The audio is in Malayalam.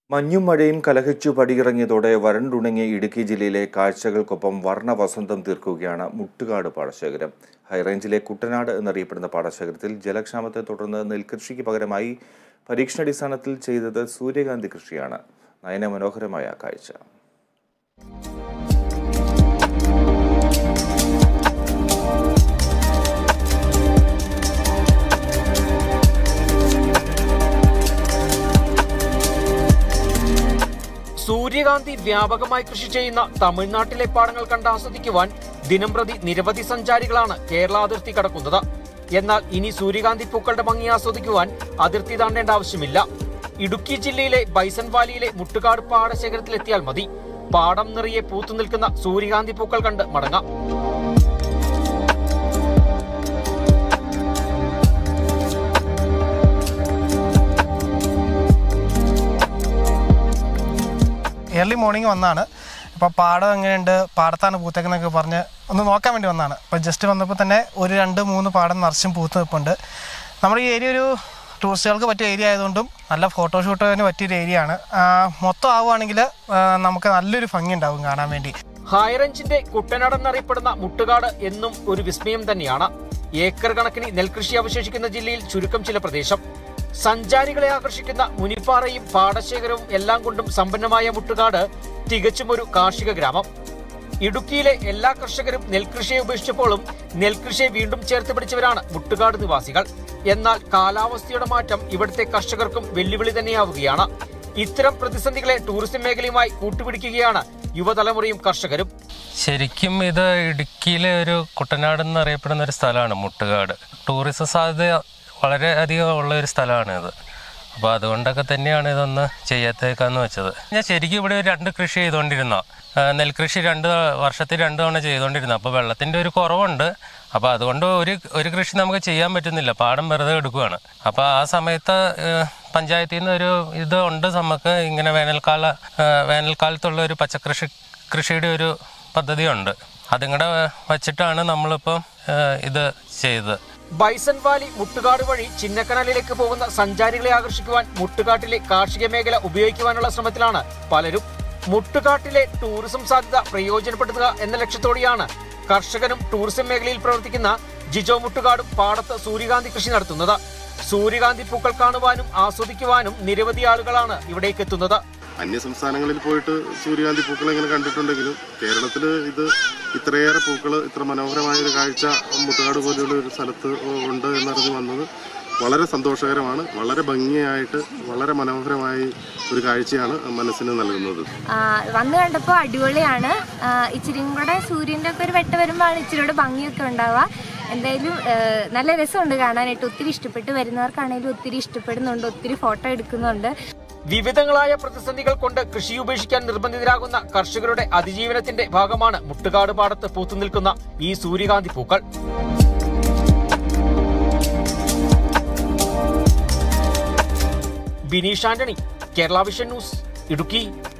മഞ്ഞും മഴയും കലഹിച്ചു പടിയിറങ്ങിയതോടെ വരണ്ടുണങ്ങിയ ഇടുക്കി ജില്ലയിലെ കാഴ്ചകൾക്കൊപ്പം വർണ്ണവസന്തം തീർക്കുകയാണ് മുട്ടുകാട് പാടശേഖരം ഹൈറേഞ്ചിലെ കുട്ടനാട് എന്നറിയപ്പെടുന്ന പാടശേഖരത്തിൽ ജലക്ഷാമത്തെ തുടർന്ന് നെൽകൃഷിക്ക് പകരമായി പരീക്ഷണാടിസ്ഥാനത്തിൽ ചെയ്തത് സൂര്യകാന്തി കൃഷിയാണ് നയനമനോഹരമായ കാഴ്ച സൂര്യകാന്തി വ്യാപകമായി കൃഷി ചെയ്യുന്ന തമിഴ്നാട്ടിലെ പാടങ്ങൾ കണ്ട് ആസ്വദിക്കുവാൻ ദിനംപ്രതി നിരവധി സഞ്ചാരികളാണ് കേരള അതിർത്തി കടക്കുന്നത് എന്നാൽ ഇനി സൂര്യകാന്തി പൂക്കളുടെ ഭംഗി ആസ്വദിക്കുവാൻ അതിർത്തി താണ്ടേണ്ട ആവശ്യമില്ല ഇടുക്കി ജില്ലയിലെ ബൈസൺ വാലിയിലെ മുട്ടുകാട് പാടശേഖരത്തിലെത്തിയാൽ മതി പാടം നിറയെ പൂത്തു നിൽക്കുന്ന സൂര്യകാന്തി പൂക്കൾ കണ്ട് മടങ്ങാം ഏർലി മോർണിംഗ് വന്നാണ് അപ്പോൾ പാടം എങ്ങനെയുണ്ട് പാടത്താണ് പൂത്തേക്കുന്നൊക്കെ പറഞ്ഞ് ഒന്ന് നോക്കാൻ വേണ്ടി വന്നതാണ് അപ്പോൾ ജസ്റ്റ് വന്നപ്പോൾ തന്നെ ഒരു രണ്ട് മൂന്ന് പാടം നിറച്ചും പൂത്ത് നിൽപ്പുണ്ട് നമ്മുടെ ഈ ഏരിയ ഒരു ടൂറിസ്റ്റുകൾക്ക് പറ്റിയ ഏരിയ ആയതുകൊണ്ടും നല്ല ഫോട്ടോഷൂട്ടിന് പറ്റിയൊരു ഏരിയ ആണ് ആ, മൊത്തം ആവുകയാണെങ്കിൽ നമുക്ക് നല്ലൊരു ഭംഗി ഉണ്ടാവും കാണാൻ വേണ്ടി ഹൈറേഞ്ചിന്റെ കുട്ടനാട് എന്നറിയപ്പെടുന്ന മുട്ടുകാട് എന്നും ഒരു വിസ്മയം തന്നെയാണ് ഏക്കർ കണക്കിന് നെൽകൃഷി അവശേഷിക്കുന്ന ജില്ലയിൽ ചുരുക്കം ചില പ്രദേശം സഞ്ചാരികളെ ആകർഷിക്കുന്ന മുനിപ്പാറയും പാടശേഖരവും എല്ലാം കൊണ്ടും സമ്പന്നമായ മുട്ടുകാട് തികച്ചും ഒരു കാർഷിക ഗ്രാമം ഇടുക്കിയിലെ എല്ലാ കർഷകരും നെൽകൃഷിയെ ഉപേക്ഷിച്ചപ്പോഴും നെൽകൃഷിയെ വീണ്ടും ചേർത്ത് പിടിച്ചവരാണ് മുട്ടുകാട് നിവാസികൾ എന്നാൽ കാലാവസ്ഥയുടെ മാറ്റം ഇവിടുത്തെ കർഷകർക്കും വെല്ലുവിളി തന്നെയാവുകയാണ് ഇത്തരം പ്രതിസന്ധികളെ ടൂറിസം മേഖലയുമായി കൂട്ടുപിടിക്കുകയാണ് യുവതലമുറയും കർഷകരും ശരിക്കും ഇത് ഇടുക്കിയിലെ ഒരു കുട്ടനാട് എന്നറിയപ്പെടുന്ന ഒരു സ്ഥലമാണ് മുട്ടുകാട് ടൂറിസം സാധ്യത വളരെ അധികം ഉള്ള ഒരു സ്ഥലമാണ് ഇത് അപ്പോൾ അതുകൊണ്ടൊക്കെ തന്നെയാണ് ഇതൊന്ന് ചെയ്യാത്തേക്കാന്ന് വെച്ചത് ഞാൻ ശരിക്കും ഇവിടെ ഒരു രണ്ട് കൃഷി ചെയ്തുകൊണ്ടിരുന്ന നെൽകൃഷി രണ്ട് വർഷത്തിൽ രണ്ട് തവണ ചെയ്തുകൊണ്ടിരുന്ന അപ്പോൾ വെള്ളത്തിൻ്റെ ഒരു കുറവുണ്ട് അപ്പോൾ അതുകൊണ്ട് ഒരു ഒരു കൃഷി നമുക്ക് ചെയ്യാൻ പറ്റുന്നില്ല പാടം വെറുതെ എടുക്കുകയാണ് അപ്പോൾ ആ സമയത്ത് ഏഹ്, പഞ്ചായത്തിൽ നിന്ന് ഒരു ഇത് ഉണ്ട് നമുക്ക് ഇങ്ങനെ വേനൽക്കാല ഏഹ്, വേനൽക്കാലത്തുള്ള ഒരു പച്ചക്കൃഷി കൃഷിയുടെ ഒരു പദ്ധതിയുണ്ട് അതും കൂടെ വച്ചിട്ടാണ് നമ്മളിപ്പം ഏഹ്, ഇത് ചെയ്തത് ബൈസൺ വാലി മുട്ടുകാട് വഴി ചിന്നക്കനാലിലേക്ക് പോകുന്ന സഞ്ചാരികളെ ആകർഷിക്കുവാൻ മുട്ടുകാട്ടിലെ കാർഷിക മേഖല ഉപയോഗിക്കുവാനുള്ള ശ്രമത്തിലാണ് പലരും മുട്ടുകാട്ടിലെ ടൂറിസം സാധ്യത പ്രയോജനപ്പെടുത്തുക എന്ന ലക്ഷ്യത്തോടെയാണ് കർഷകനും ടൂറിസം മേഖലയിൽ പ്രവർത്തിക്കുന്ന ജിജോ മുട്ടുകാടും പാടത്ത് സൂര്യകാന്തി കൃഷി നടത്തുന്നത് സൂര്യകാന്തി പൂക്കൾ കാണുവാനും ആസ്വദിക്കുവാനും നിരവധി ആളുകളാണ് ഇവിടേക്ക് എത്തുന്നത് അന്യ സംസ്ഥാനങ്ങളിൽ പോയിട്ട് സൂര്യകാന്തി പൂക്കൾ ഇങ്ങനെ കണ്ടിട്ടുണ്ടെങ്കിലും കേരളത്തിൽ ഇത് ഇത്രയേറെ പൂക്കൾ ഇത്ര മനോഹരമായ ഒരു കാഴ്ച മുട്ടുകാട് പോലെയുള്ള ഒരു സ്ഥലത്ത് ഉണ്ട് എന്നറിഞ്ഞ് വന്നത് വളരെ സന്തോഷകരമാണ് വളരെ ഭംഗിയായിട്ട് വളരെ മനോഹരമായി ഒരു കാഴ്ചയാണ് മനസ്സിന് നൽകുന്നത് ആ, വന്ന് കണ്ടപ്പോൾ അടിപൊളിയാണ് ആ, ഇച്ചിരിയും കൂടെ സൂര്യൻ്റെ ഒക്കെ ഒരു വെട്ട വരുമ്പോഴാണ് ഇച്ചിരി കൂടെ ഭംഗിയൊക്കെ ഉണ്ടാവുക എന്തായാലും ആ, നല്ല രസമുണ്ട് കാണാനായിട്ട് ഒത്തിരി ഇഷ്ടപ്പെട്ട് വരുന്നവർക്കാണെങ്കിലും ഒത്തിരി ഇഷ്ടപ്പെടുന്നുണ്ട് ഒത്തിരി ഫോട്ടോ എടുക്കുന്നുണ്ട് വിവിധങ്ങളായ പ്രതിസന്ധികൾ കൊണ്ട് കൃഷി ഉപേക്ഷിക്കാൻ നിർബന്ധിതരാകുന്ന കർഷകരുടെ അതിജീവനത്തിന്റെ ഭാഗമാണ് മുട്ടുകാട് പാടത്ത് പൂത്തുനിൽക്കുന്ന ഈ സൂര്യകാന്തി പൂക്കൾ ബിനീഷ് ആന്റണി കേരള വിഷൻ ന്യൂസ് ഇടുക്കി